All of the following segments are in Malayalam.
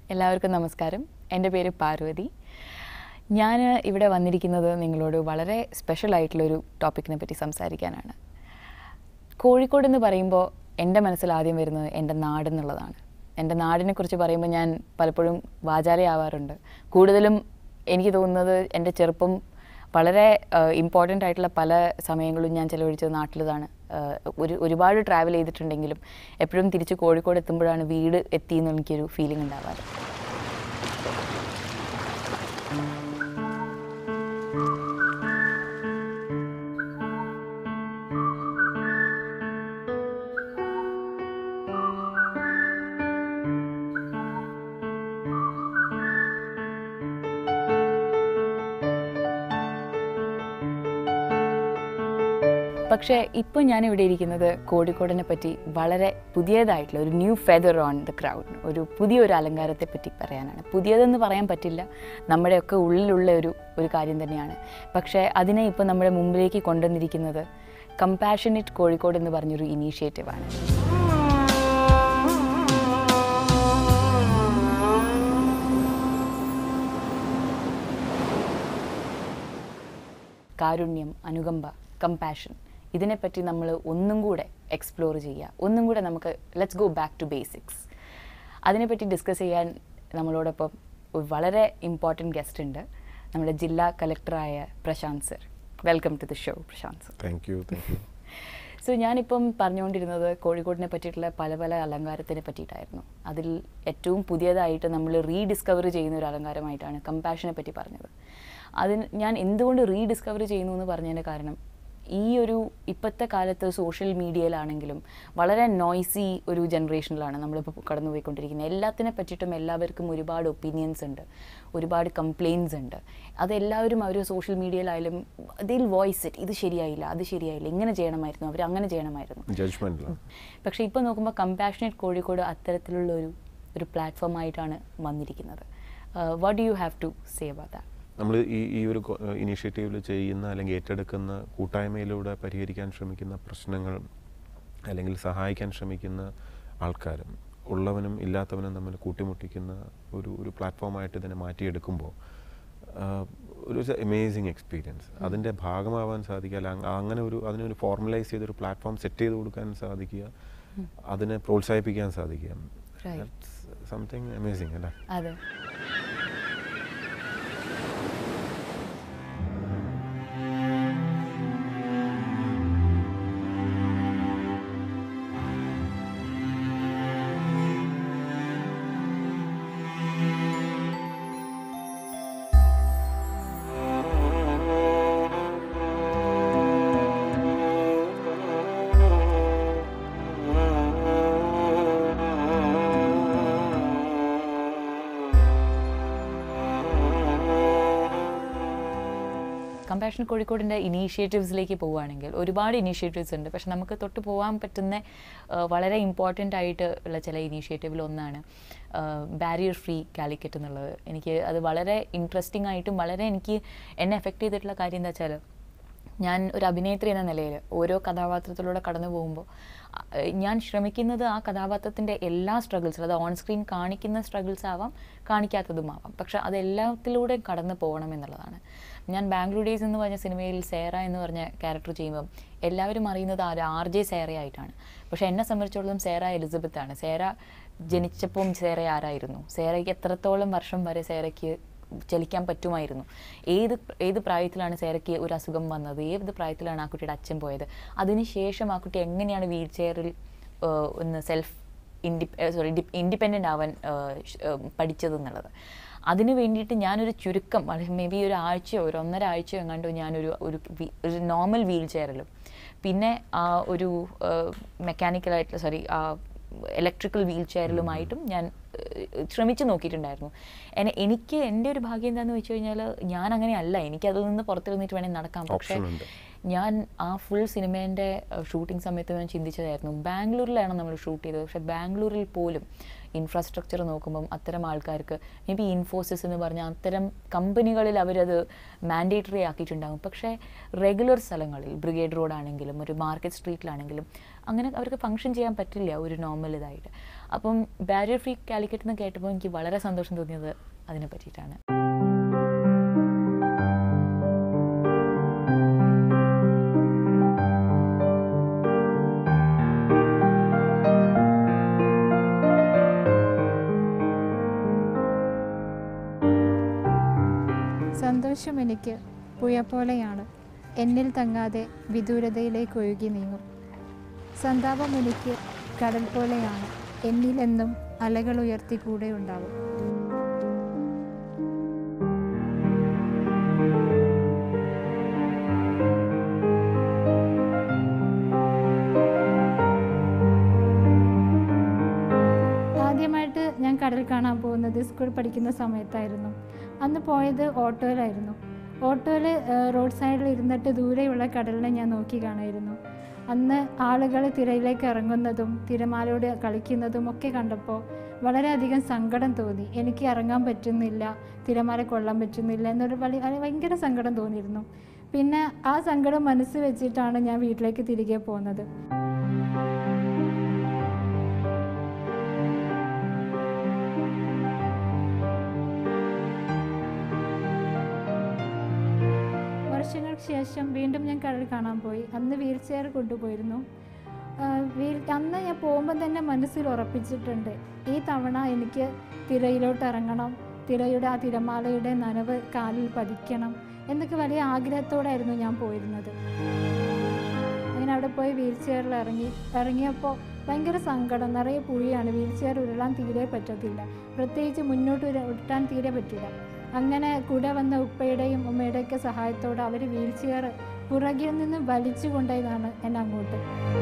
എല്ലാവർക്കും നമസ്കാരം എൻ്റെ പേര് പാർവതി ഞാൻ ഇവിടെ വന്നിരിക്കുന്നത് നിങ്ങളോട് വളരെ സ്പെഷ്യൽ ആയിട്ടുള്ളൊരു ടോപ്പിക്കിനെ പറ്റി സംസാരിക്കാനാണ് കോഴിക്കോട് എന്ന് പറയുമ്പോൾ എൻ്റെ മനസ്സിൽ ആദ്യം വരുന്നത് എൻ്റെ നാടെന്നുള്ളതാണ് എൻ്റെ നാടിനെക്കുറിച്ച് പറയുമ്പോൾ ഞാൻ പലപ്പോഴും വാചാലയാവാറുണ്ട് കൂടുതലും എനിക്ക് തോന്നുന്നത് എൻ്റെ ചെറുപ്പം വളരെ ഇമ്പോർട്ടൻ്റ് ആയിട്ടുള്ള പല സമയങ്ങളും ഞാൻ ചിലവഴിച്ചത് നാട്ടിലതാണ് ആഹ് ഒരു ഒരുപാട് ട്രാവൽ ചെയ്തിട്ടുണ്ടെങ്കിലും എപ്പോഴും തിരിച്ച് കോഴിക്കോട് എത്തുമ്പോഴാണ് വീട് എത്തി എന്ന് എനിക്കൊരു ഫീലിംഗ് ഉണ്ടാവാറ് പക്ഷേ ഇപ്പോൾ ഞാൻ ഇവിടെ ഇരിക്കുന്നത് കോഴിക്കോടിനെ പറ്റി വളരെ പുതിയതായിട്ടുള്ള ഒരു new feather on the crowd ഒരു പുതിയൊരു അലങ്കാരത്തെ പറ്റി പറയാനാണ് പുതിയതെന്ന് പറയാൻ പറ്റില്ല നമ്മുടെയൊക്കെ ഉള്ളിലുള്ള ഒരു ഒരു കാര്യം തന്നെയാണ് പക്ഷേ അതിനെ ഇപ്പോൾ നമ്മുടെ മുമ്പിലേക്ക് കൊണ്ടുവന്നിരിക്കുന്നത് കമ്പാഷനറ്റ് കോഴിക്കോട് എന്ന് പറഞ്ഞൊരു ഇനീഷ്യേറ്റീവാണ് കാരുണ്യം അനുകമ്പ കമ്പാഷൻ ഇതിനെപ്പറ്റി നമ്മൾ ഒന്നും കൂടെ എക്സ്പ്ലോർ ചെയ്യുക ഒന്നും കൂടെ നമുക്ക് let's go back to basics അതിനെപ്പറ്റി ഡിസ്കസ് ചെയ്യാൻ നമ്മളോടൊപ്പം ഒരു വളരെ ഇമ്പോർട്ടൻറ്റ് ഗസ്റ്റ് ഉണ്ട് നമ്മുടെ ജില്ലാ കലക്ടറായ Prashanth sir welcome to the show Prashanth sir thank you thank you so ഞാനിപ്പം പറഞ്ഞുകൊണ്ടിരുന്നത് കോഴിക്കോടിനെ പറ്റിയിട്ടുള്ള പല പല അലങ്കാരത്തിനെ പറ്റിയിട്ടായിരുന്നു അതിൽ ഏറ്റവും പുതിയതായിട്ട് നമ്മൾ റീഡിസ്കവർ ചെയ്യുന്ന ഒരു അലങ്കാരമായിട്ടാണ് കമ്പാഷനെ പറ്റി പറഞ്ഞത് അതിന് ഞാൻ എന്തുകൊണ്ട് റീഡിസ്കവർ ചെയ്യുന്നു എന്ന് പറഞ്ഞതിൻ്റെ കാരണം ഈ ഒരു ഇപ്പോഴത്തെ കാലത്ത് സോഷ്യൽ മീഡിയയിലാണെങ്കിലും വളരെ നോയ്സി ഒരു ജനറേഷനിലാണ് നമ്മളിപ്പോൾ കടന്നുപോയിക്കൊണ്ടിരിക്കുന്നത് എല്ലാത്തിനെ പറ്റിയിട്ടും എല്ലാവർക്കും ഒരുപാട് ഒപ്പീനിയൻസ് ഉണ്ട് ഒരുപാട് കംപ്ലയിൻസ് ഉണ്ട് അതെല്ലാവരും അവർ സോഷ്യൽ മീഡിയയിലായാലും അതിൽ വോയിസ് ഇറ്റ് ഇത് ശരിയായില്ല അത് ശരിയായില്ല ഇങ്ങനെ ചെയ്യണമായിരുന്നു അവർ അങ്ങനെ ചെയ്യണമായിരുന്നു ജഡ്ജ്മെന്റിലാണ് പക്ഷേ ഇപ്പോൾ നോക്കുമ്പോൾ കമ്പാഷനേറ്റ് കോഴിക്കോട് അത്തരത്തിലുള്ള ഒരു ഒരു പ്ലാറ്റ്ഫോം ആയിട്ടാണ് വന്നിരിക്കുന്നത് what do you have to say about that നമ്മൾ ഈ ഈ ഒരു ഇനീഷ്യേറ്റീവിൽ ചെയ്യുന്ന അല്ലെങ്കിൽ ഏറ്റെടുക്കുന്ന കൂട്ടായ്മയിലൂടെ പരിഹരിക്കാൻ ശ്രമിക്കുന്ന പ്രശ്നങ്ങൾ അല്ലെങ്കിൽ സഹായിക്കാൻ ശ്രമിക്കുന്ന ആൾക്കാരും ഉള്ളവനും ഇല്ലാത്തവനും തമ്മിൽ കൂട്ടിമുട്ടിക്കുന്ന ഒരു ഒരു പ്ലാറ്റ്ഫോമായിട്ട് ഇതിനെ മാറ്റിയെടുക്കുമ്പോൾ ആഹ്, ഒരു അമേസിങ് എക്സ്പീരിയൻസ് അതിൻ്റെ ഭാഗമാവാൻ സാധിക്കുക അല്ല അങ് അങ്ങനെ ഒരു അതിനൊരു ഫോർമലൈസ് ചെയ്തൊരു പ്ലാറ്റ്ഫോം സെറ്റ് ചെയ്ത് കൊടുക്കാൻ സാധിക്കുക അതിനെ പ്രോത്സാഹിപ്പിക്കാൻ സാധിക്കുക Right. സംതിങ് അമേസിങ് അല്ലേ അതെ കമ്പാഷൻ കോഴിക്കോടിൻ്റെ ഇനീഷ്യേറ്റീവ്സിലേക്ക് പോവുകയാണെങ്കിൽ ഒരുപാട് ഇനീഷ്യേറ്റീവ്സ് ഉണ്ട് പക്ഷെ നമുക്ക് തൊട്ട് പോകാൻ പറ്റുന്ന ആ, വളരെ ഇമ്പോർട്ടൻ്റ് ആയിട്ട് ഉള്ള ചില ഇനീഷ്യേറ്റീവിൽ ഒന്നാണ് ബാരിയർ ഫ്രീ കാലിക്കറ്റ് എന്നുള്ളത് എനിക്ക് അത് വളരെ ഇൻട്രസ്റ്റിംഗ് ആയിട്ടും വളരെ എനിക്ക് എന്നെ എഫക്റ്റ് ചെയ്തിട്ടുള്ള കാര്യം എന്താ വെച്ചാൽ ഞാൻ ഒരു അഭിനേത്രി എന്ന നിലയിൽ ഓരോ കഥാപാത്രത്തിലൂടെ കടന്നു പോകുമ്പോൾ അഹ് ഞാൻ ശ്രമിക്കുന്നത് ആ കഥാപാത്രത്തിൻ്റെ എല്ലാ സ്ട്രഗിൾസും അത് ഓൺ സ്ക്രീൻ കാണിക്കുന്ന സ്ട്രഗിൾസ് ആവാം കാണിക്കാത്തതുമാവാം പക്ഷെ അതെല്ലാത്തിലൂടെ കടന്നു പോകണം എന്നുള്ളതാണ് ഞാൻ ബാംഗ്ലൂർ ഡേയ്സ് എന്ന് പറഞ്ഞ സിനിമയിൽ സേറ എന്ന് പറഞ്ഞ ക്യാരക്ടർ ചെയ്യുമ്പോൾ എല്ലാവരും അറിയുന്നത് ആര് ആർ ജെ സേറയായിട്ടാണ് പക്ഷെ എന്നെ സംബന്ധിച്ചിടത്തോളം സേറ എലിസബത്ത് ആണ് സേറ ജനിച്ചപ്പം സേറ ആരായിരുന്നു സേറയ്ക്ക് എത്രത്തോളം വർഷം വരെ സേറയ്ക്ക് ചലിക്കാൻ പറ്റുമായിരുന്നു ഏത് ഏത് പ്രായത്തിലാണ് സേരയ്ക്ക് ഒരു അസുഖം വന്നത് ഏത് പ്രായത്തിലാണ് ആ കുട്ടിയുടെ അച്ഛൻ പോയത് അതിനുശേഷം ആ കുട്ടി എങ്ങനെയാണ് വീൽ ചെയറിൽ ഒന്ന് സെൽഫ് ഇൻഡി സോറി ഇൻഡിപെൻഡൻ്റ് ആവാൻ ആഹ് ഷ്- ആഹ് പഠിച്ചതെന്നുള്ളത് അതിന് വേണ്ടിയിട്ട് ഞാനൊരു ചുരുക്കം മേ ബി ഒരു ആഴ്ചയോ ഒരു ഒന്നര ആഴ്ചയോ എങ്ങാണ്ടോ ഞാനൊരു ഒരു വി- ഒരു നോർമൽ വീൽ ചെയറിലും പിന്നെ ആ ഒരു മെക്കാനിക്കലായിട്ടുള്ള സോറി ആ ഇലക്ട്രിക്കൽ വീൽ ചെയറിലുമായിട്ടും ഞാൻ ഏഹ്, ശ്രമിച്ചു നോക്കിയിട്ടുണ്ടായിരുന്നു എന്നെ എനിക്ക് എൻ്റെ ഒരു ഭാഗ്യം എന്താണെന്ന് വെച്ച് കഴിഞ്ഞാൽ ഞാൻ അങ്ങനെയല്ല എനിക്ക് അതിൽ നിന്ന് പുറത്തിരുന്നിട്ട് വേണമെങ്കിൽ നടക്കാം പക്ഷേ Option ഉണ്ട്. ഞാൻ ആ ഫുൾ സിനിമേൻ്റെ ഷൂട്ടിംഗ് സമയത്ത് ഞാൻ ചിന്തിച്ചതായിരുന്നു ബാംഗ്ലൂരിലാണ് നമ്മൾ ഷൂട്ട് ചെയ്തത് പക്ഷെ ബാംഗ്ലൂരിൽ പോലും ഇൻഫ്രാസ്ട്രക്ചർ നോക്കുമ്പം അത്തരം ആൾക്കാർക്ക് മേ ബി ഇൻഫോസിസ് എന്ന് പറഞ്ഞാൽ അത്തരം കമ്പനികളിൽ അവരത് മാൻഡേറ്ററി ആക്കിയിട്ടുണ്ടാകും പക്ഷേ റെഗുലർ സ്ഥലങ്ങളിൽ ബ്രിഗേഡ് റോഡാണെങ്കിലും ഒരു മാർക്കറ്റ് സ്ട്രീറ്റിലാണെങ്കിലും അങ്ങനെ അവർക്ക് ഫങ്ഷൻ ചെയ്യാൻ പറ്റില്ല ഒരു നോർമൽ ഇതായിട്ട് അപ്പം ബാരിയർ ഫ്രീ കാലിക്കറ്റ് എന്ന് കേട്ടപ്പോൾ എനിക്ക് വളരെ സന്തോഷം തോന്നിയത് അതിനെ പറ്റിയിട്ടാണ് സന്തോഷം എനിക്ക് പുഴ പോലെയാണ് എന്നിൽ തങ്ങാതെ വിദൂരതയിലേക്ക് ഒഴുകി നീങ്ങും സന്താപം എനിക്ക് കടൽ പോലെയാണ് എന്നിലെന്നും അലകൾ ഉയർത്തി കൂടെ ഉണ്ടാവും ആദ്യമായിട്ട് ഞാൻ കടൽ കാണാൻ പോകുന്നത് സ്കൂൾ പഠിക്കുന്ന സമയത്തായിരുന്നു അന്ന് പോയത് ഓട്ടോയിലായിരുന്നു ഓട്ടോയിൽ റോഡ് സൈഡിൽ ഇരുന്നിട്ട് ദൂരെയുള്ള കടലിനെ ഞാൻ നോക്കി കാണായിരുന്നു അന്ന് ആളുകൾ തിരയിലേക്ക് ഇറങ്ങുന്നതും തിരമാലയോട് കളിക്കുന്നതും ഒക്കെ കണ്ടപ്പോൾ വളരെയധികം സങ്കടം തോന്നി എനിക്ക് ഇറങ്ങാൻ പറ്റുന്നില്ല തിരമാല കൊള്ളാൻ പറ്റുന്നില്ല എന്നൊരു വലിയ ഭയങ്കര സങ്കടം തോന്നിയിരുന്നു പിന്നെ ആ സങ്കടം മനസ്സ് വെച്ചിട്ടാണ് ഞാൻ വീട്ടിലേക്ക് തിരികെ പോകുന്നത് വർഷങ്ങൾക്ക് ശേഷം വീണ്ടും ഞാൻ കടൽ കാണാൻ പോയി അന്ന് വീൽ ചെയർ കൊണ്ടുപോയിരുന്നു ആ, വീൽ അന്ന് ഞാൻ പോകുമ്പോൾ തന്നെ മനസ്സിൽ ഉറപ്പിച്ചിട്ടുണ്ട് ഈ തവണ എനിക്ക് തിരയിലോട്ട് ഇറങ്ങണം തിരയുടെ ആ തിരമാലയുടെ നനവ് കാലിൽ പതിക്കണം എന്നൊക്കെ വലിയ ആഗ്രഹത്തോടായിരുന്നു ഞാൻ പോയിരുന്നത് അങ്ങനെ അവിടെ പോയി വീൽ ചെയറിൽ ഇറങ്ങി ഇറങ്ങിയപ്പോൾ ഭയങ്കര സങ്കടം നിറയെ പുഴിയാണ് വീൽ ചെയർ ഉരുളാൻ തീരെ പറ്റത്തില്ല പ്രത്യേകിച്ച് മുന്നോട്ട് ഉര- ഉരുട്ടാൻ തീരെ പറ്റില്ല അങ്ങനെ കൂടെ വന്ന ഉപ്പയുടെയും ഉമ്മയുടെയൊക്കെ സഹായത്തോടെ അവർ വീൽ ചെയർ പുറകിൽ നിന്ന് വലിച്ചു കൊണ്ടുപോയതാണ് എന്നെ അങ്ങോട്ട്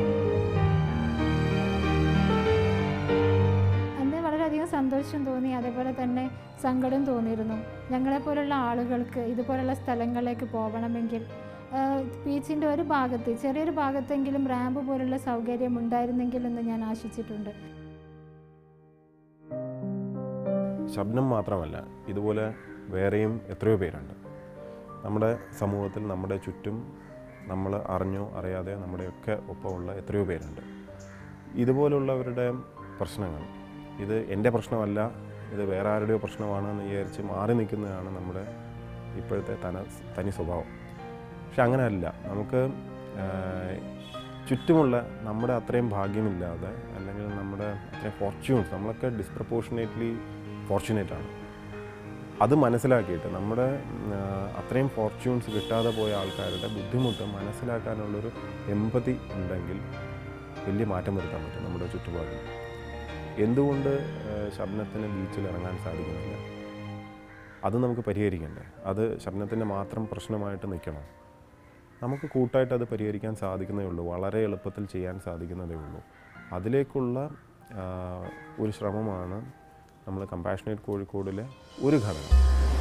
അന്ന് വളരെയധികം സന്തോഷം തോന്നി അതേപോലെ തന്നെ സങ്കടം തോന്നിയിരുന്നു ഞങ്ങളെപ്പോലുള്ള ആളുകൾക്ക് ഇതുപോലുള്ള സ്ഥലങ്ങളിലേക്ക് പോകണമെങ്കിൽ ബീച്ചിൻ്റെ ഒരു ഭാഗത്ത് ചെറിയൊരു ഭാഗത്തെങ്കിലും റാമ്പ് പോലുള്ള സൗകര്യം ഉണ്ടായിരുന്നെങ്കിൽ എന്ന് ഞാൻ ആശിച്ചിട്ടുണ്ട് ശബ്ദം മാത്രമല്ല ഇതുപോലെ വേറെയും എത്രയോ പേരുണ്ട് നമ്മുടെ സമൂഹത്തിൽ നമ്മുടെ ചുറ്റും നമ്മൾ അറിഞ്ഞോ അറിയാതെ നമ്മുടെയൊക്കെ ഒപ്പമുള്ള എത്രയോ പേരുണ്ട് ഇതുപോലുള്ളവരുടെ പ്രശ്നങ്ങൾ ഇത് എൻ്റെ പ്രശ്നമല്ല ഇത് വേറെ ആരുടെയോ പ്രശ്നമാണ് എന്ന് വിചാരിച്ച് മാറി നിൽക്കുന്നതാണ് നമ്മുടെ ഇപ്പോഴത്തെ തന തനി സ്വഭാവം പക്ഷെ അങ്ങനെയല്ല നമുക്ക് ആഹ്, ചുറ്റുമുള്ള നമ്മുടെ അത്രയും ഭാഗ്യമില്ലാതെ അല്ലെങ്കിൽ നമ്മുടെ അത്രയും ഫോർച്യൂൺസ് നമ്മളൊക്കെ ഡിസ്പ്രപ്പോർഷനേറ്റ്ലി ഫോർച്യുനേറ്റ് ആണ് അത് മനസ്സിലാക്കിയിട്ട് നമ്മുടെ ആ, അത്രയും ഫോർച്യൂൺസ് കിട്ടാതെ പോയ ആൾക്കാരുടെ ബുദ്ധിമുട്ട് മനസ്സിലാക്കാനുള്ളൊരു എമ്പതി ഉണ്ടെങ്കിൽ വലിയ മാറ്റം വരുത്താൻ പറ്റും നമ്മുടെ ചുറ്റുപാടിൽ എന്തുകൊണ്ട് ആ, ശബ്നത്തിന് ബീച്ചിൽ ഇറങ്ങാൻ സാധിക്കുന്നില്ല അത് നമുക്ക് പരിഹരിക്കണ്ടേ അത് ശബ്നത്തിൻ്റെ മാത്രം പ്രശ്നമായിട്ട് നിൽക്കണം നമുക്ക് കൂട്ടായിട്ട് അത് പരിഹരിക്കാൻ സാധിക്കുന്നതേ ഉള്ളൂ വളരെ എളുപ്പത്തിൽ ചെയ്യാൻ സാധിക്കുന്നതേ ഉള്ളൂ അതിലേക്കുള്ള ആ, ഒരു ശ്രമമാണ് നമ്മൾ കമ്പാഷനേറ്റ് കോഴിക്കോടിലെ ഒരു ഘടകം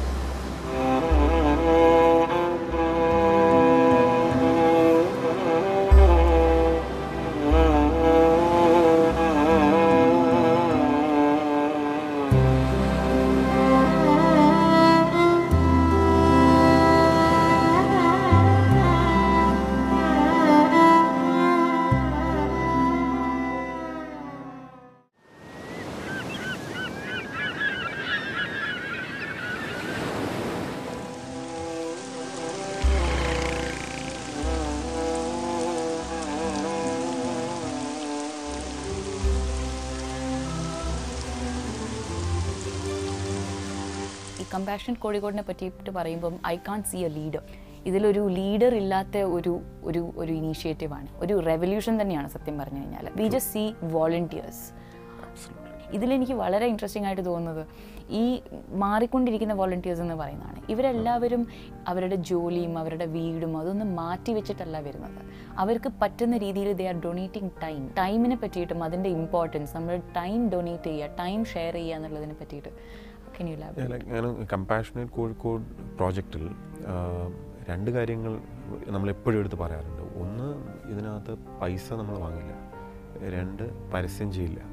ഈ കമ്പാഷൻ കോഴിക്കോടിനെ പറ്റിയിട്ട് പറയുമ്പം I can see a leader ഇതിലൊരു ലീഡർ ഇല്ലാത്ത ഒരു ഒരു ഒരു ഇനീഷ്യേറ്റീവാണ് ഒരു റെവല്യൂഷൻ തന്നെയാണ് സത്യം പറഞ്ഞു കഴിഞ്ഞാൽ വി ജസ്റ്റ് സി വോളണ്ടിയേഴ്സ് ഇതിലെനിക്ക് വളരെ ഇൻട്രസ്റ്റിംഗ് ആയിട്ട് തോന്നുന്നത് ഈ മാറിക്കൊണ്ടിരിക്കുന്ന വോളണ്ടിയേഴ്സ് എന്ന് പറയുന്നതാണ് ഇവരെല്ലാവരും അവരുടെ ജോലിയും അവരുടെ വീടും അതൊന്നും മാറ്റി വെച്ചിട്ടല്ല വരുന്നത് അവർക്ക് പറ്റുന്ന രീതിയിൽ ദേ ആർ ഡൊണേറ്റിംഗ് ടൈം ടൈമിനെ പറ്റിയിട്ടും അതിൻ്റെ ഇമ്പോർട്ടൻസ് നമ്മൾ ടൈം ഡൊണേറ്റ് ചെയ്യുക ടൈം ഷെയർ ചെയ്യുക എന്നുള്ളതിനെ പറ്റിയിട്ട് കെൻ യു ലാബ് ഞാൻ കമ്പാഷനേറ്റ് കോഴിക്കോട് പ്രോജക്റ്റിൽ രണ്ട് കാര്യങ്ങൾ നമ്മൾ എപ്പോഴും എടുത്ത് പറയാറുണ്ട് ഒന്ന് ഇതിനകത്ത് പൈസ നമ്മൾ വാങ്ങില്ല രണ്ട് പരസ്യം ചെയ്യില്ല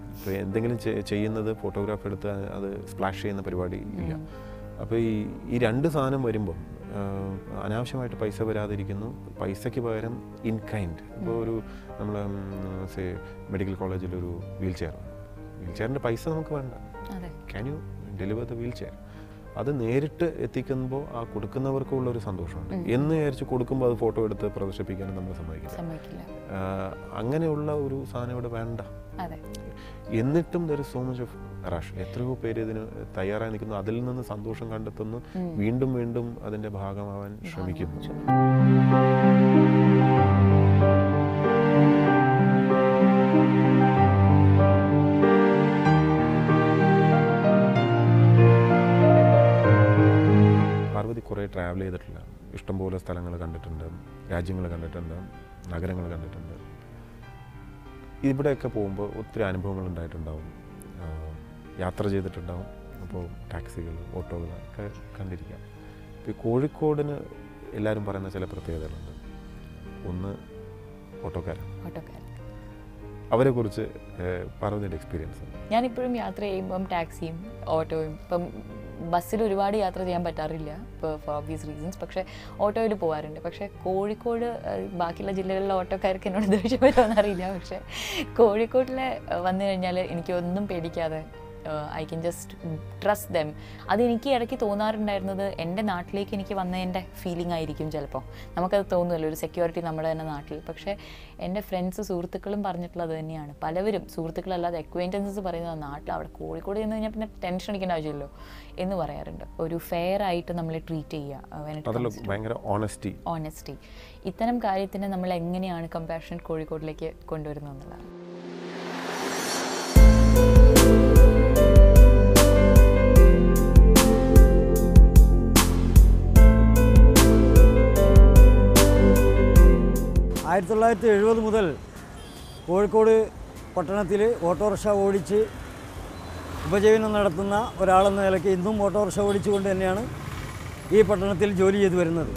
ഇപ്പോൾ എന്തെങ്കിലും ചെ- ചെയ്യുന്നത് ഫോട്ടോഗ്രാഫ് എടുത്ത് അത് സ്പ്ലാഷ് ചെയ്യുന്ന പരിപാടി ഇല്ല അപ്പോൾ ഈ ഈ രണ്ട് സാധനം വരുമ്പം ആഹ്, അനാവശ്യമായിട്ട് പൈസ വരാതിരിക്കുന്നു പൈസയ്ക്ക് പകരം ഇൻ കൈൻഡ് ഇപ്പോൾ ഒരു നമ്മൾ സേ മെഡിക്കൽ കോളേജിൽ ഒരു വീൽ ചെയർ വീൽ ചെയറിൻ്റെ പൈസ നമുക്ക് വേണ്ട അതെ can you deliver the wheelchair അത് നേരിട്ട് എത്തിക്കുമ്പോൾ ആ കൊടുക്കുന്നവർക്കുള്ള ഒരു സന്തോഷമുണ്ട് എന്ന് വിചാരിച്ച് കൊടുക്കുമ്പോൾ അത് ഫോട്ടോ എടുത്ത് പ്രദർശിപ്പിക്കാനും നമ്മൾ സമ്മതിക്കില്ല സമ്മതിക്കില്ല ആഹ്, അങ്ങനെയുള്ള ഒരു സാധനം ഇവിടെ വേണ്ട അതെ എന്നിട്ടും there so much of rush എത്രയോ പേര് ഇതിന് തയ്യാറായി നിൽക്കുന്നു അതിൽ നിന്ന് സന്തോഷം കണ്ടെത്തുന്നു വീണ്ടും വീണ്ടും അതിൻ്റെ ഭാഗമാവാൻ ശ്രമിക്കുന്നു പാർവതി കുറേ ട്രാവൽ ചെയ്തിട്ടില്ല ഇഷ്ടംപോലെ സ്ഥലങ്ങൾ കണ്ടിട്ടുണ്ട് രാജ്യങ്ങൾ കണ്ടിട്ടുണ്ട് നഗരങ്ങൾ കണ്ടിട്ടുണ്ട് ഇവിടെയൊക്കെ പോകുമ്പോൾ ഒത്തിരി അനുഭവങ്ങൾ ഉണ്ടായിട്ടുണ്ടാവും ആ, യാത്ര ചെയ്തിട്ടുണ്ടാവും അപ്പോൾ ടാക്സികൾ ഓട്ടോകൾ ഒക്കെ കണ്ടിരിക്കാം ഇപ്പോൾ ഈ കോഴിക്കോടിന് എല്ലാവരും പറയുന്ന ചില പ്രത്യേകതകളുണ്ട് ഒന്ന് ഓട്ടോക്കാരൻ ഓട്ടോക്കാരൻ അവരെക്കുറിച്ച് ഏഹ്, പാർവതിയുടെ എക്സ്പീരിയൻസ് ഞാനിപ്പോഴും യാത്ര ചെയ്യുമ്പം ടാക്സിയും ഓട്ടോയും ഇപ്പം ബസ്സിൽ ഒരുപാട് യാത്ര ചെയ്യാൻ പറ്റാറില്ല ഇപ്പോൾ ഫോർ ഓബ്വിയസ് റീസൺസ് പക്ഷേ ഓട്ടോയിൽ പോകാറുണ്ട് പക്ഷേ കോഴിക്കോട് ഏഹ്, ബാക്കിയുള്ള ജില്ലകളിലെ ഓട്ടോക്കാർക്ക് എന്നോട് ദേഷ്യം വരുമോയെന്ന് അറിയില്ല പക്ഷേ കോഴിക്കോട്ടിലെ ഏഹ്, വന്നു കഴിഞ്ഞാൽ എനിക്ക് ഒന്നും പേടിക്കാതെ I can just trust them അതെനിക്ക് ഇടയ്ക്ക് തോന്നാറുണ്ടായിരുന്നത് എൻ്റെ നാട്ടിലേക്ക് എനിക്ക് വന്നതിൻ്റെ ഫീലിംഗ് ആയിരിക്കും ചിലപ്പോൾ നമുക്കത് തോന്നുമല്ലോ ഒരു സെക്യൂരിറ്റി നമ്മുടെ തന്നെ നാട്ടിൽ പക്ഷേ എൻ്റെ ഫ്രണ്ട്സ് സുഹൃത്തുക്കളും പറഞ്ഞിട്ടുള്ളത് തന്നെയാണ് പലവരും സുഹൃത്തുക്കളല്ലാതെ അക്വൈൻറ്റൻസസ് പറയുന്നത് നാട്ടിൽ അവിടെ കോഴിക്കോട് ചെന്ന് കഴിഞ്ഞാൽ പിന്നെ ടെൻഷൻ അടിക്കേണ്ട ആവശ്യമില്ലല്ലോ എന്ന് പറയാറുണ്ട് ഒരു ഫെയർ ആയിട്ട് നമ്മളെ ട്രീറ്റ് ചെയ്യുക അതിൽ ഭയങ്കര ഓണസ്റ്റി ഓണസ്റ്റി ഇത്തരം കാര്യത്തിന് നമ്മൾ എങ്ങനെയാണ് കമ്പാഷൻ കോഴിക്കോടിലേക്ക് കൊണ്ടുവരുന്നത് എന്നുള്ളതാണ് ആയിരത്തി തൊള്ളായിരത്തി എഴുപത് മുതൽ കോഴിക്കോട് പട്ടണത്തിൽ ഓട്ടോറിക്ഷ ഓടിച്ച് ഉപജീവനം നടത്തുന്ന ഒരാളെന്ന നിലയ്ക്ക് ഇന്നും ഓട്ടോറിക്ഷ ഓടിച്ചുകൊണ്ട് തന്നെയാണ് ഈ പട്ടണത്തിൽ ജോലി ചെയ്തു വരുന്നത്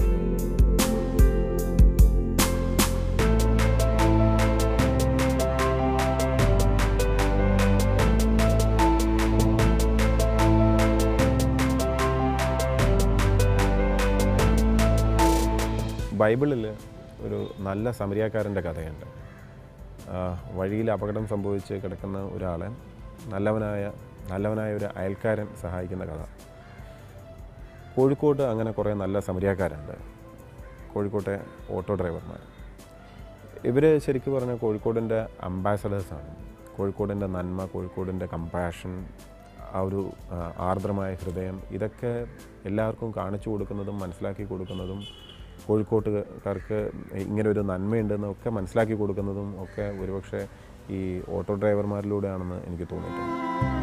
ബൈബിളിൽ ഒരു നല്ല സമരിയാക്കാരൻ്റെ കഥയുണ്ട് ആ, വഴിയിൽ അപകടം സംഭവിച്ച് കിടക്കുന്ന ഒരാളെ നല്ലവനായ നല്ലവനായ ഒരു അയൽക്കാരൻ സഹായിക്കുന്ന കഥ കോഴിക്കോട് അങ്ങനെ കുറേ നല്ല സമരിയാക്കാരുണ്ട് കോഴിക്കോട്ടെ ഓട്ടോ ഡ്രൈവർമാർ ഇവർ ശരിക്കും പറഞ്ഞാൽ കോഴിക്കോടിൻ്റെ അംബാസഡേഴ്സാണ് കോഴിക്കോടിൻ്റെ നന്മ കോഴിക്കോടിൻ്റെ കമ്പാഷൻ ആ ഒരു ആ, ആർദ്രമായ ഹൃദയം ഇതൊക്കെ എല്ലാവർക്കും കാണിച്ചു കൊടുക്കുന്നതും മനസ്സിലാക്കി കൊടുക്കുന്നതും കോഴിക്കോട്ടുകാർക്ക് ഇങ്ങനെ ഒരു നന്മയുണ്ടെന്നൊക്കെ മനസ്സിലാക്കി കൊടുക്കുന്നതും ഒക്കെ ഒരുപക്ഷെ ഈ ഓട്ടോ ഡ്രൈവർമാരിലൂടെയാണെന്ന് എനിക്ക് തോന്നിയിട്ടുണ്ട്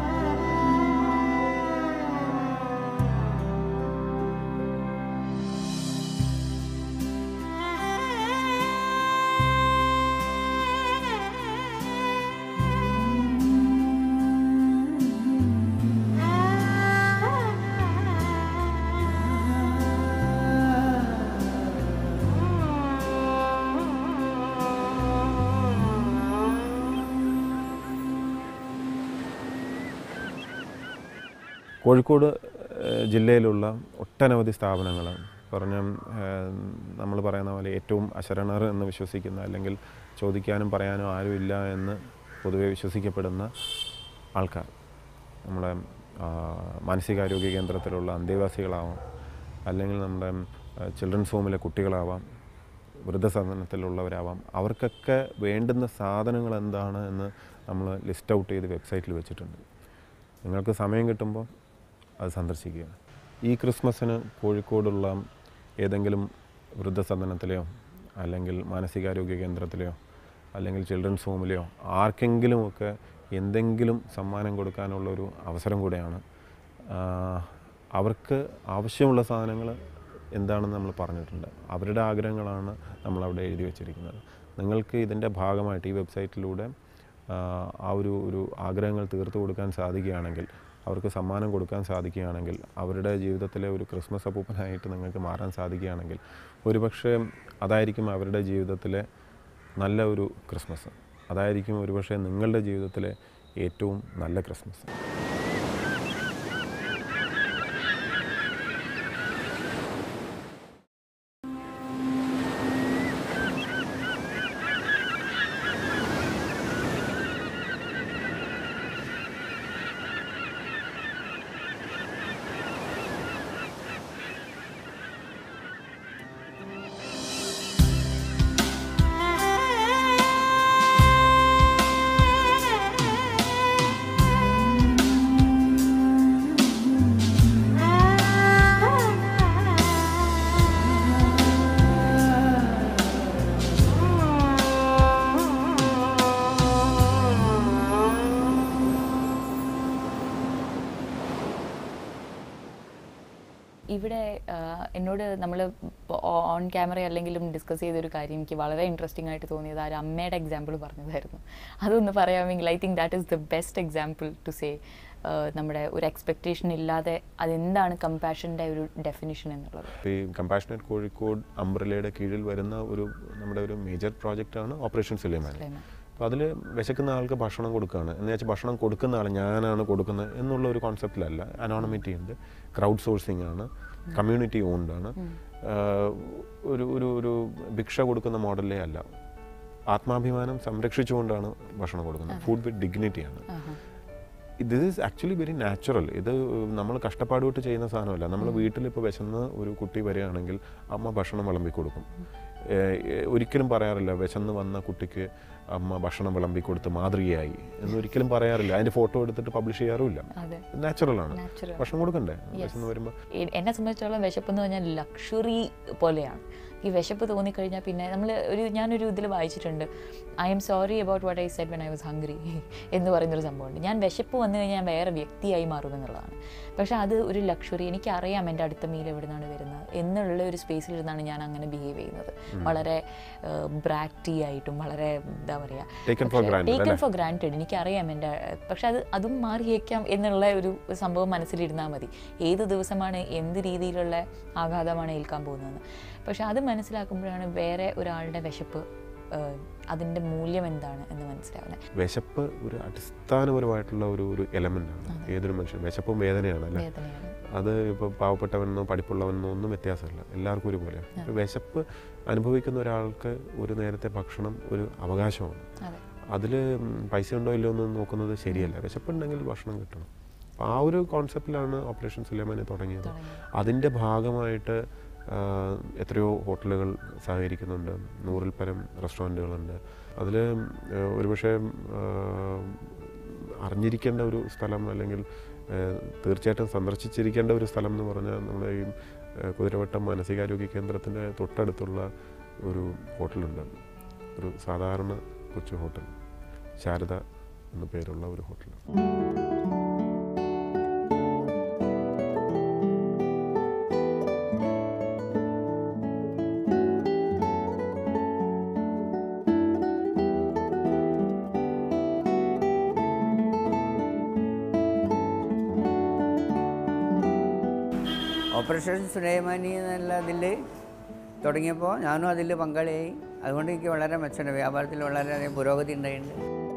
കോഴിക്കോട് ഏഹ്, ജില്ലയിലുള്ള ഒട്ടനവധി സ്ഥാപനങ്ങൾ പറഞ്ഞ നമ്മൾ പറയുന്ന പോലെ ഏറ്റവും അശരണർ എന്ന് വിശ്വസിക്കുന്ന അല്ലെങ്കിൽ ചോദിക്കാനും പറയാനും ആരുമില്ല എന്ന് പൊതുവെ വിശ്വസിക്കപ്പെടുന്ന ആൾക്കാർ നമ്മുടെ ആ, മാനസികാരോഗ്യ കേന്ദ്രത്തിലുള്ള അന്തേവാസികളാവാം അല്ലെങ്കിൽ നമ്മുടെ ചിൽഡ്രൻസ് ഹോമിലെ കുട്ടികളാവാം വൃദ്ധസദനത്തിലുള്ളവരാവാം അവർക്കൊക്കെ വേണ്ടുന്ന സാധനങ്ങൾ എന്താണ് എന്ന് നമ്മൾ ലിസ്റ്റ് ഔട്ട് ചെയ്ത് വെബ്സൈറ്റിൽ വെച്ചിട്ടുണ്ട് നിങ്ങൾക്ക് സമയം കിട്ടുമ്പോൾ അത് സന്ദർശിക്കുക ഈ ക്രിസ്മസിന് കോഴിക്കോടുള്ള ഏതെങ്കിലും വൃദ്ധസദനത്തിലെയോ അല്ലെങ്കിൽ മാനസികാരോഗ്യ കേന്ദ്രത്തിലെയോ അല്ലെങ്കിൽ ചിൽഡ്രൻസ് ഹോമിലെയോ ആർക്കെങ്കിലുമൊക്കെ എന്തെങ്കിലും സമ്മാനം കൊടുക്കാനുള്ള ഒരു അവസരം കൂടെയാണ് ആഹ് അവർക്ക് ആവശ്യമുള്ള സാധനങ്ങൾ എന്താണെന്ന് നമ്മൾ പറഞ്ഞിട്ടുണ്ട് അവരുടെ ആഗ്രഹങ്ങളാണ് നമ്മളവിടെ എഴുതി വച്ചിരിക്കുന്നത് നിങ്ങൾക്ക് ഇതിൻ്റെ ഭാഗമായിട്ട് ഈ വെബ്സൈറ്റിലൂടെ ആഹ് ആ ഒരു ഒരു ആഗ്രഹങ്ങൾ തീർത്തു കൊടുക്കാൻ സാധിക്കുകയാണെങ്കിൽ അവർക്ക് സമ്മാനം കൊടുക്കാൻ സാധിക്കുകയാണെങ്കിൽ അവരുടെ ജീവിതത്തിലെ ഒരു ക്രിസ്മസ് അപ്പൂപ്പനായിട്ട് നിങ്ങൾക്ക് മാറാൻ സാധിക്കുകയാണെങ്കിൽ ഒരുപക്ഷെ അതായിരിക്കും അവരുടെ ജീവിതത്തിലെ നല്ല ഒരു ക്രിസ്മസ് അതായിരിക്കും ഒരുപക്ഷെ നിങ്ങളുടെ ജീവിതത്തിലെ ഏറ്റവും നല്ല ക്രിസ്മസ് ഇവിടെ ആ, എന്നോട് നമ്മൾ ഓൺ ക്യാമറ അല്ലെങ്കിലും ഡിസ്കസ് ചെയ്തൊരു കാര്യം എനിക്ക് വളരെ ഇൻട്രസ്റ്റിംഗ് ആയിട്ട് തോന്നിയത് ആ ഒരു അമ്മയുടെ എക്സാമ്പിൾ പറഞ്ഞതായിരുന്നു അതൊന്ന് പറയാമെങ്കിൽ I think that is the best example to say നമ്മുടെ ഒരു എക്സ്പെക്റ്റേഷൻ ഇല്ലാതെ അതെന്താണ് കമ്പാഷൻ്റെ ഒരു ഡെഫിനിഷൻ എന്നുള്ളത് ഈ കമ്പാഷനറ്റ് കോഴിക്കോട് അംബ്രലയുടെ കീഴിൽ വരുന്ന ഒരു നമ്മുടെ ഒരു മേജർ പ്രോജക്റ്റാണ് ഓപ്പറേഷൻ സുലൈമാൻ സുലൈമാൻ. അപ്പോൾ അതിൽ വിശക്കുന്ന ആൾക്ക് ഭക്ഷണം കൊടുക്കുകയാണ് എന്ന് വെച്ചാൽ ഭക്ഷണം കൊടുക്കുന്ന ആൾ ഞാനാണ് കൊടുക്കുന്നത് എന്നുള്ള ഒരു കോൺസെപ്റ്റിലല്ല അനോണമിറ്റി ഉണ്ട് ക്രൗഡ് സോഴ്സിംഗ് ആണ് കമ്മ്യൂണിറ്റി ഓൺഡ് ആണ് ആഹ് ഒരു ഒരു ഒരു ഭിക്ഷ കൊടുക്കുന്ന മോഡലേ അല്ല ആത്മാഭിമാനം സംരക്ഷിച്ചുകൊണ്ടാണ് ഭക്ഷണം കൊടുക്കുന്നത് ഫുഡ് വിത്ത് ഡിഗ്നിറ്റിയാണ് ആഹാ. This is actually very natural ഇത് നമ്മൾ കഷ്ടപ്പാടുകൊണ്ട് ചെയ്യുന്ന സാധനമല്ല നമ്മൾ വീട്ടിൽ ഇപ്പോൾ വിശന്ന് ഒരു കുട്ടി വരികയാണെങ്കിൽ അമ്മ ഭക്ഷണം വിളമ്പി കൊടുക്കും ഏഹ് ഏഹ് ഒരിക്കലും പറയാറില്ല വിശന്ന് വന്ന കുട്ടിക്ക് അമ്മ ഭക്ഷണം വിളമ്പി കൊടുത്ത് മാതൃകയായി എന്നൊരിക്കലും പറയാറില്ല അതിൻ്റെ ഫോട്ടോ എടുത്തിട്ട് പബ്ലിഷ് ചെയ്യാറുമില്ല അതെ നാച്ചുറലാണ് Natural. ഭക്ഷണം കൊടുക്കണ്ടേ വിശന്ന് വരുമ്പോൾ എ- എന്നെ സംബന്ധിച്ചിടത്തോളം വിശപ്പ് എന്ന് പറഞ്ഞാൽ ലക്ഷറി പോലെയാണ് ഈ വിശപ്പ് തോന്നിക്കഴിഞ്ഞാൽ പിന്നെ നമ്മൾ ഒരു ഞാനൊരു ഇതിൽ വായിച്ചിട്ടുണ്ട് I am sorry about what I said when I was hungry എന്ന് പറയുന്നൊരു സംഭവമുണ്ട് ഞാൻ വിശപ്പ് വന്നു കഴിഞ്ഞാൽ ഞാൻ വേറെ വ്യക്തിയായി മാറും എന്നുള്ളതാണ് പക്ഷെ അത് ഒരു ലക്ഷറി എനിക്കറിയാം എൻ്റെ അടുത്ത മീൽ എവിടെ നിന്നാണ് വരുന്നത് എന്നുള്ള ഒരു സ്പേസിലിരുന്നാണ് ഞാൻ അങ്ങനെ ബിഹേവ് ചെയ്യുന്നത് വളരെ ബ്രാക്റ്റി ആയിട്ടും വളരെ എന്താ Taken for granted, ടേക്കൺ അല്ലേ? ഫോർ ഗ്രാൻറ്റഡ് എനിക്കറിയാം എൻ്റെ പക്ഷെ അത് അതും മാറിയേക്കാം എന്നുള്ള ഒരു സംഭവം മനസ്സിലിരുന്നാൽ മതി ഏത് ദിവസമാണ് എന്ത് രീതിയിലുള്ള ആഘാതമാണ് ഏൽക്കാൻ പോകുന്നതെന്ന് പക്ഷെ അത് മനസ്സിലാക്കുമ്പോഴാണ് വേറെ ഒരാളുടെ വിശപ്പ് ഏഹ്, അതിൻ്റെ മൂല്യം എന്താണ് എന്ന് മനസ്സിലാവുന്നത് വിശപ്പ് ഒരു അടിസ്ഥാനപരമായിട്ടുള്ള ഒരു ഒരു എലമെൻ്റ് ആണ് ഏതൊരു മനുഷ്യനും വിശപ്പും വേദനയാണ് അല്ലേ വേദനയാണ് അത് ഇപ്പോൾ പാവപ്പെട്ടവനെന്നോ പഠിപ്പുള്ളവനെന്നോ ഒന്നും വ്യത്യാസമില്ല എല്ലാവർക്കും ഒരുപോലെ ഇപ്പോൾ വിശപ്പ് അനുഭവിക്കുന്ന ഒരാൾക്ക് ഒരു നേരത്തെ ഭക്ഷണം ഒരു അവകാശമാണ് അതെ അതിൽ പൈസ ഉണ്ടോ ഇല്ലയോ എന്ന് നോക്കുന്നത് ശരിയല്ല വിശപ്പുണ്ടെങ്കിൽ ഭക്ഷണം കിട്ടണം അപ്പോൾ ആ ഒരു കോൺസെപ്റ്റിലാണ് ഓപ്പറേഷൻ സുലൈമാനെ തുടങ്ങിയത് തുടങ്ങിയത്. അതിൻ്റെ ഭാഗമായിട്ട് ആ, എത്രയോ ഹോട്ടലുകൾ സഹകരിക്കുന്നുണ്ട് നൂറിൽ പരം റെസ്റ്റോറൻറ്റുകളുണ്ട് അതിൽ ഒരുപക്ഷെ ആ, അറിഞ്ഞിരിക്കേണ്ട ഒരു സ്ഥലം അല്ലെങ്കിൽ ആ, തീർച്ചയായിട്ടും സന്ദർശിച്ചിരിക്കേണ്ട ഒരു സ്ഥലം എന്ന് പറഞ്ഞാൽ നമ്മുടെ ഈ ആ, കുതിരവട്ടം മാനസികാരോഗ്യ കേന്ദ്രത്തിൻ്റെ തൊട്ടടുത്തുള്ള ഒരു ഹോട്ടലുണ്ട് ഒരു സാധാരണ കൊച്ചു ഹോട്ടൽ ശാരദ എന്ന പേരുള്ള ഒരു ഹോട്ടൽ ഓപ്പറേഷൻ സുലൈമാനി എന്നുള്ള അതിൽ തുടങ്ങിയപ്പോൾ ഞാനും അതിൽ പങ്കാളിയായി അതുകൊണ്ട് എനിക്ക് വളരെ മെച്ചമുണ്ട് വ്യാപാരത്തിൽ വളരെയധികം പുരോഗതി ഉണ്ടായിട്ടുണ്ട്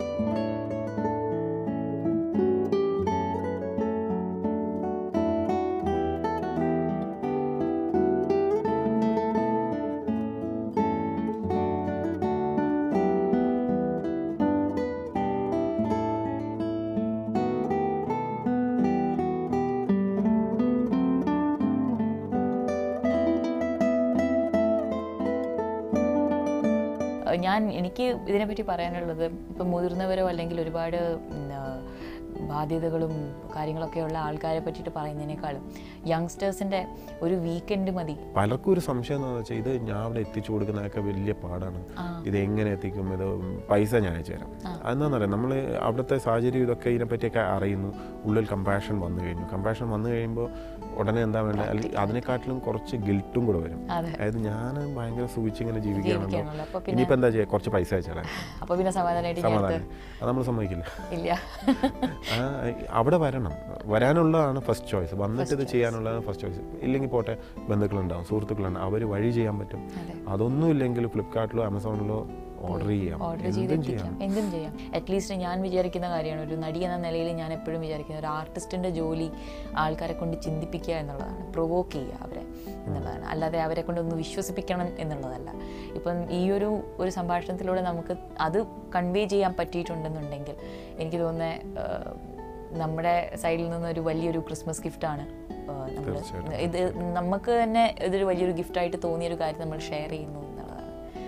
ഏഹ് ഞാൻ എനിക്ക് ഇതിനെപ്പറ്റി പറയാനുള്ളത് ഇപ്പം മുതിർന്നവരോ അല്ലെങ്കിൽ ഒരുപാട് ഉം, ആ, ബാധ്യതകളും കാര്യങ്ങളൊക്കെ ഉള്ള ആൾക്കാരെ പറ്റിയിട്ട് പറയുന്നതിനേക്കാളും യങ്സ്റ്റേഴ്സിൻ്റെ ഒരു വീക്കെൻഡ് മതി പലർക്കും ഒരു സംശയം എന്താണെന്ന് വെച്ചാൽ ഇത് ഞാൻ അവിടെ എത്തിച്ചു കൊടുക്കുന്നതൊക്കെ വലിയ പാടാണ് ഇത് എങ്ങനെ എത്തിക്കും ഇത് പൈസ ഞാൻ അയച്ചു തരാം അതെന്താണെന്നറിയാം നമ്മൾ അവിടുത്തെ സാഹചര്യം ഇതൊക്കെ ഇതിനെപ്പറ്റിയൊക്കെ അറിയുന്നു ഉള്ളിൽ കമ്പാഷൻ വന്നു കഴിഞ്ഞു കമ്പാഷൻ വന്നു കഴിയുമ്പോൾ ഉടനെ എന്താ വേണ്ടത് അല്ലെങ്കിൽ അതിനെക്കാട്ടിലും കുറച്ച് ഗിൽട്ടും കൂടെ വരും അതെ. അതായത് ഞാൻ ഭയങ്കര സൂചിച്ചിങ്ങനെ ജീവിക്കുകയാണല്ലോ ജീവിക്കുകയാണല്ലോ. അപ്പൊ പിന്നെ- ഇനിയിപ്പോൾ എന്താ ചെയ്യുക കുറച്ച് പൈസ അയച്ചാലേ അപ്പോൾ പിന്നെ സമാധാനമായിട്ട് ഞാൻ സമാധാനം അത് നമ്മൾ സമ്മതിക്കില്ല ഇല്ല ആ, അവിടെ വരണം വരാനുള്ളതാണ് ഫസ്റ്റ് ചോയ്സ് വന്നിട്ട് ഇത് ചെയ്യാനുള്ളതാണ് ഫസ്റ്റ് ചോയ്സ് ഇല്ലെങ്കിൽ പോട്ടെ ബന്ധുക്കളുണ്ടാവും സുഹൃത്തുക്കളുണ്ടാവും അവർ വഴി ചെയ്യാൻ പറ്റും അതെ. അതൊന്നും ഇല്ലെങ്കിൽ ഫ്ലിപ്കാർട്ടിലോ ആമസോണിലോ ഓർഡർ ചെയ്യാം ഓർഡർ എന്തും ചെയ്തെത്തിക്കാം ചെയ്യാം എന്തും ചെയ്യാം അറ്റ്ലീസ്റ്റ് ഞാൻ വിചാരിക്കുന്ന കാര്യമാണ് ഒരു നടി എന്ന നിലയിൽ ഞാൻ എപ്പോഴും വിചാരിക്കുന്നത് ഒരു ആർട്ടിസ്റ്റിൻ്റെ ജോലി ആൾക്കാരെ കൊണ്ട് ചിന്തിപ്പിക്കുക എന്നുള്ളതാണ് പ്രൊവോക്ക് ചെയ്യുക അവരെ എന്നുള്ളതാണ് അല്ലാതെ അവരെ കൊണ്ട് ഒന്ന് വിശ്വസിപ്പിക്കണം എന്നുള്ളതല്ല ഇപ്പം ഈ ഒരു ഒരു സംഭാഷണത്തിലൂടെ നമുക്ക് അത് കൺവേ ചെയ്യാൻ പറ്റിയിട്ടുണ്ടെന്നുണ്ടെങ്കിൽ എനിക്ക് തോന്നുന്നത് നമ്മുടെ സൈഡിൽ നിന്നൊരു വലിയൊരു ക്രിസ്മസ് ഗിഫ്റ്റാണ് നമ്മൾ തീർച്ചയായിട്ടും, ഇത് നമുക്ക് തന്നെ ഇതൊരു വലിയൊരു ഗിഫ്റ്റായിട്ട് തോന്നിയൊരു കാര്യം നമ്മൾ ഷെയർ ചെയ്യുന്നു എന്നുള്ളതാണ്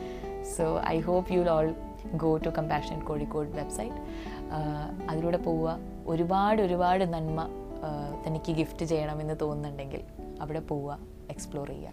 so I hope you all go to compassion Kozhikode website അതിലൂടെ പോവുക ഒരുപാട് ഒരുപാട് നന്മ ആ, തനിക്ക് ഗിഫ്റ്റ് ചെയ്യണമെന്ന് തോന്നുന്നുണ്ടെങ്കിൽ അവിടെ പോവുക എക്സ്പ്ലോർ ചെയ്യുക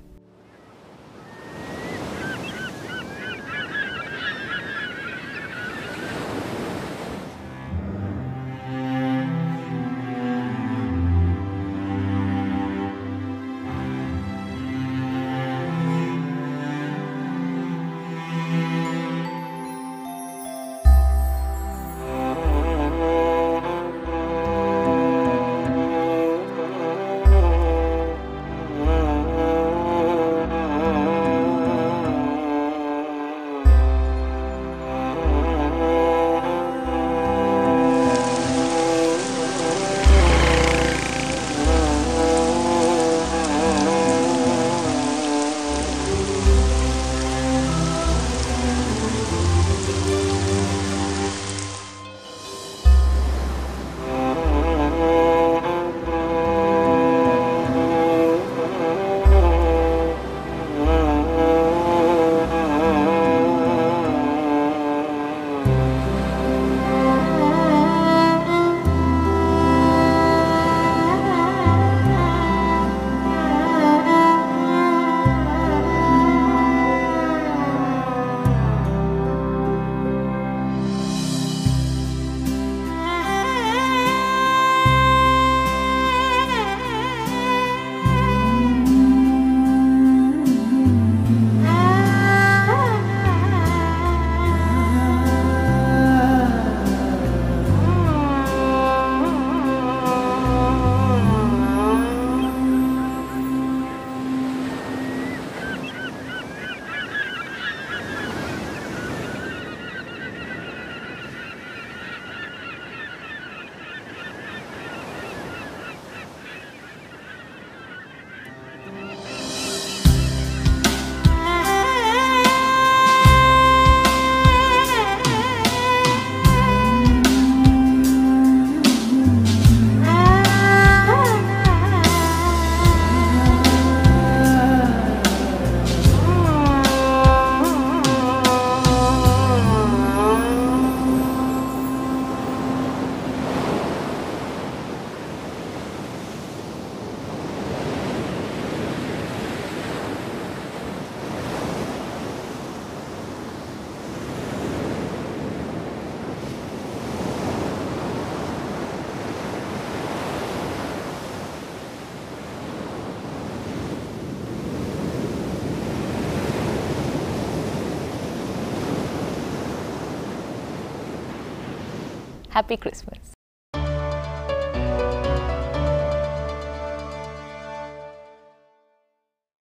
ഹാപ്പി ക്രിസ്മസ്